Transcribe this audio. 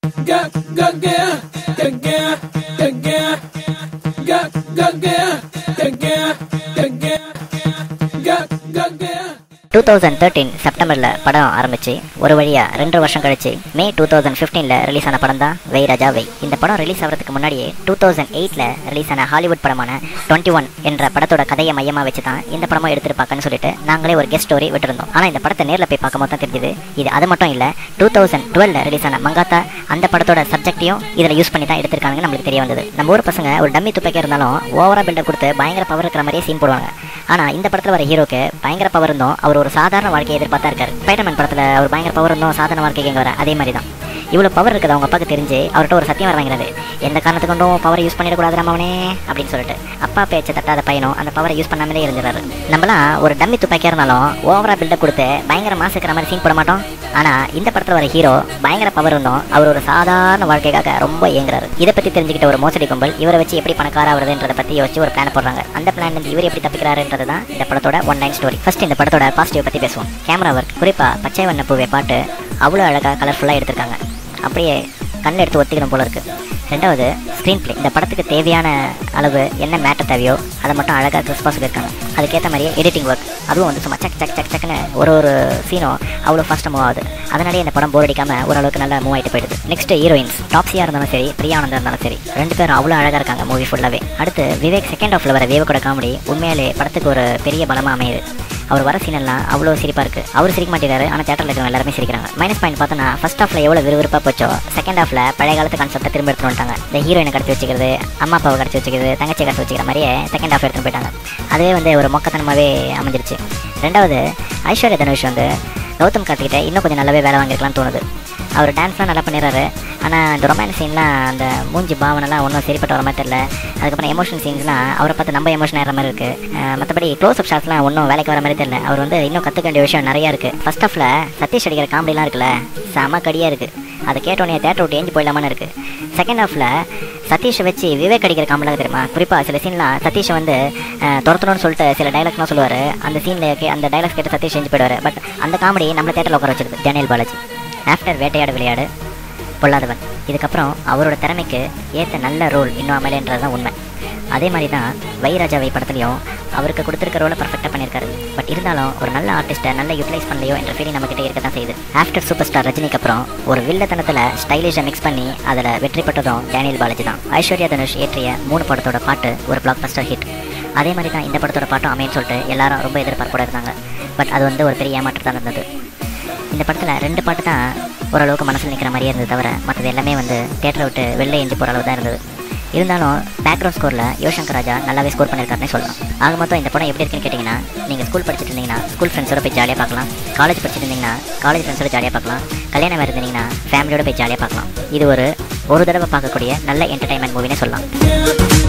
Ga ga ga ga ga ga ga ga ga ga ga ga ga ga ga ga two thousand thirteen செப்டம்பரில் படம் ஆரம்பிச்சு ஒரு வழியாக ரெண்டு வருஷம் கழிச்சு மே டூ தௌசண்ட் ஃபிஃப்டீனில் ரிலீஸ் ஆன படம் தான் வெய் ராஜா வெய் இந்த படம் ரிலீஸ் ஆகிறதுக்கு முன்னாடியே டூ தௌசண்ட் எயிட்டில் ரிலீஸ் ஆன ஹாலிவுட் படமான டுவெண்ட்டி ஒன் என்ற படத்தோட கதையை மையமாக வச்சு தான் இந்த படமும் எடுத்திருப்பாங்கன்னு சொல்லிட்டு நாங்களே ஒரு கெஸ்ட் ஸ்டோரி விட்டுருந்தோம் ஆனால் இந்த படத்தை நேரில் போய் பார்க்கும்போது தான் தெரிஞ்சுது இது அது மட்டும் இல்லை டூ தௌசண்ட் டுவெல் ரிலீஸ் ஆன மங்காத்தா அந்த படத்தோட சப்ஜெக்டையும் இதில் யூஸ் பண்ணி தான் எடுத்திருக்காங்க நம்மளுக்கு தெரிய வந்தது நம்ம ஊர் பசங்க ஒரு டம்மி துப்பாக்கி இருந்தாலும் ஓவரா பில்டப் கொடுத்து பயங்கர பவர் இருக்கிற மாதிரியே சீன் போடுவாங்க ஆனால் இந்த படத்தில் வர ஹீரோக்கு பயங்கர பவர் இருந்தும் அவர் ஒரு சாதாரண வாழ்க்கையை எதிர்பார்த்தா இருக்காரு ஸ்பைடர்மேன் படத்தில் அவர் பயங்கர பவர் இருந்தும் சாதாரண வாழ்க்கைக்கு எங்க வர அதே மாதிரி தான் இவ்வளோ பவர் இருக்குது அவங்க அப்பாவுக்கு தெரிஞ்சு அவர்கிட்ட ஒரு சத்தியம் வர வாங்கிறது எந்த காரணத்துக்கு கொண்டும் பவர் யூஸ் பண்ணிடக்கூடாது அவனே அப்படின்னு சொல்லிட்டு அப்பா பேச்சை தட்டாத பையனும் அந்த பவரை யூஸ் பண்ணாமலே இருந்துறாரு நம்மளாம் ஒரு டம்மி துப்பாக்கியா இருந்தாலும் ஓவரா பில்டப் கொடுத்து பயங்கர மாசு இருக்கிற மாதிரி சீன் போட மாட்டோம் ஆனால் இந்த படத்தில் வர ஹீரோ பயங்கர பவர் இருந்தும் அவர் ஒரு சாதாரண வாழ்க்கைக்காக ரொம்ப இயங்குறாரு இதை பற்றி தெரிஞ்சுக்கிட்ட ஒரு மோசடி கும்பல் இவரை வச்சு எப்படி பணக்கார ஆகுறதுன்றதை பற்றி யோசிச்சு ஒரு பிளான் போடுறாங்க அந்த பிளான் இருந்து இவர் எப்படி தப்பிக்கிறாருன்றது தான் இந்த படத்தோட ஒன் லைன் ஸ்டோரி ஃபர்ஸ்ட் இந்த படத்தோட பாசிட்டிவ் பற்றி பேசுவோம் கேமரா ஒர்க் குறிப்பாக பச்சை வண்ண பூவே பாட்டு அவ்வளோ அழகாக கலர்ஃபுல்லாக எடுத்திருக்காங்க அப்படியே கண்ணில் எடுத்து ஒத்திக்கணும் போல இருக்கு ரெண்டாவது ஸ்க்ரீன் பிளே இந்த படத்துக்கு தேவையான அளவு என்ன மேட்டர் தேவையோ அதை மட்டும் அழகாக கிறிஸ்பாக சொல்லியிருக்காங்க அதுக்கேற்ற மாதிரியே எடிட்டிங் ஒர்க் அதுவும் வந்து சும்மா சக் சக் சக் சக்குன்னு ஒரு ஒரு சீனும் அவ்வளோ ஃபாஸ்ட்டாக மூவ் ஆகுது அதனாலே இந்த படம் போர் அடிக்காமல் ஓரளவுக்கு நல்லா மூவ் ஆகிட்டு போயிடுது நெக்ஸ்ட் ஹீரோயின்ஸ் டாப்ஸியாக இருந்தாலும் சரி பிரியானந்தா இருந்தாலும் சரி ரெண்டு பேரும் அவ்வளோ அழகாக இருக்காங்க மூவி ஃபுல்லாகவே அடுத்து விவேக் செகண்ட் ஆஃப்ல வர வேவ கூட காமெடி உண்மையாலே படத்துக்கு ஒரு பெரிய பலமாக அமையுது அவர் வர சீன் எல்லாம் அவ்வளோ சிரிப்பாக இருக்கு அவர் சிரிக்க மாட்டேங்கிறாரு ஆனால் தேட்டரில் இருக்கிறவங்க எல்லாருமே சிரிக்கிறாங்க மைனஸ் பாயிண்ட் பார்த்தோன்னா ஃபர்ஸ்ட் ஹாஃப்ல எவ்வளோ விறுவிறுப்பாக போச்சோ செகண்ட் ஹாஃப்ல பழைய காலத்து கான்செப்ட்டை திரும்ப எடுத்துட்டு வந்துட்டாங்க இந்த ஹீரோயினை கடத்தி வச்சுக்கிறது அம்மா அப்பாவை கடத்தி வச்சுக்கிறது தங்கச்சி கடத்தி வச்சுக்கிற மாதிரியே செகண்ட் ஹாஃப் எடுத்துட்டு போயிட்டாங்க அதுவே வந்து ஒரு மொக்கத்தனமாகவே அமைஞ்சிருச்சு ரெண்டாவது ஐஸ்வர்யா தனுஷ் வந்து கௌதம் கார்த்திகிட்ட இன்னும் கொஞ்சம் நல்லாவே வேலை வாங்கியிருக்கலாம்னு தோணுது அவர் டான்ஸ்லாம் நல்லா பண்ணிடுறாரு ஆனால் இந்த ரொமான்ஸ் சீன்லாம் அந்த மூஞ்சி பாவனைலாம் ஒன்றும் சரிப்பட்டு வர மாதிரி தெரியல அதுக்கப்புறம் எமோஷன் சீன்ஸ்லாம் அவரை பார்த்து நம்ம எமோஷன் ஆகிற மாதிரி இருக்குது மற்றபடி க்ளோஸ் அப் ஷாட்ஸ்லாம் ஒன்றும் வேலைக்கு வர மாதிரி தெரியல அவர் வந்து இன்னும் கற்றுக்க வேண்டிய விஷயம் நிறையா இருக்குது ஃபர்ஸ்ட் ஹாஃபில் சதீஷ் அடிக்கிற காமெடிலாம் இருக்குல்ல செம கடியாக இருக்குது அதை கேட்டோன்னே தேட்டர் விட்டு ஏஞ்சி போயிடலாமான்னு இருக்குது செகண்ட் ஹாஃபில் சதீஷை வச்சு விவேக் அடிக்கிற காமெடிலாம் தெரியுமா குறிப்பாக சில சீன்லாம் சதீஷை வந்து அஹ், துரத்தணும்னு சொல்லிட்டு சில டைலாக்ஸ்லாம் சொல்லுவார் அந்த சீனில் அந்த டைலாக்ஸ் கேட்டு சதீஷ் செஞ்சு போயிடுவார் பட் அந்த காமெடி நம்ம தேட்டரில் உட்கார வச்சிருக்கு டேனியல் பாலாஜி ஆஃப்டர் வேட்டையாடு விளையாடு பொல்லாதவன் இதுக்கப்புறம் அவரோட திறமைக்கு ஏற்ற நல்ல ரோல் இன்னும் அமையலைன்றது தான் உண்மை அதே மாதிரி தான் வைராஜாவை படத்துலையும் அவருக்கு கொடுத்துருக்க ரோலை பர்ஃபெக்டாக பண்ணியிருக்காரு பட் இருந்தாலும் ஒரு நல்ல ஆர்டிஸ்ட்டை நல்லா யூட்டிலைஸ் பண்ணலையோ என்ற ஃபீலிங் நம்மகிட்ட இருக்க தான் செய்யுது ஆஃப்டர் சூப்பர் ஸ்டார் ரஜினிக்கு அப்புறம் ஒரு வில்லத்தனத்தில் ஸ்டைலிஷை மிக்ஸ் பண்ணி அதில் வெற்றி பெற்றதும் டேனியல் பாலாஜி தான் ஐஸ்வர்யா தனுஷ் ஏற்றிய மூணு படத்தோட பாட்டு ஒரு பிளாக் பஸ்டர் ஹிட் அதே மாதிரி தான் இந்த படத்தோட பாட்டும் அமையன்னு சொல்லிட்டு எல்லாரும் ரொம்ப எதிர்பார்ப்போட இருந்தாங்க பட் அது வந்து ஒரு பெரிய ஏமாற்றம் தான் இருந்தது இந்த படத்தில் ரெண்டு பாட்டு தான் ஓரளவுக்கு மனசில் நிற்கிற மாதிரியே இருந்தது தவிர மற்றது எல்லாமே வந்து தேட்டரை விட்டு வெளில எஞ்சி போகிற அளவு தான் இருந்தது இருந்தாலும் பேக்ரவுண்ட் ஸ்கோரில் யோசங்கர் ராஜா நல்லாவே ஸ்கோர் பண்ணியிருக்காருன்னு சொல்லலாம் ஆக மொத்தம் இந்த படம் எப்படி இருக்குன்னு கேட்டிங்கன்னா நீங்கள் ஸ்கூல் படிச்சுட்டு இருந்தீங்கன்னா ஸ்கூல் ஃப்ரெண்ட்ஸோட போய் ஜாலியாக பார்க்கலாம் காலேஜ் படிச்சுட்டு இருந்தீங்கன்னா காலேஜ் ஃப்ரெண்ட்ஸோட ஜாலியாக பார்க்கலாம் கல்யாணம் வேறு இருந்தீங்கன்னா ஃபேமிலியோட போய் ஜாலியாக பார்க்கலாம் இது ஒரு ஒரு தடவை பார்க்கக்கூடிய நல்ல என்டர்டைன்மெண்ட் மூவினே சொல்லலாம் yeah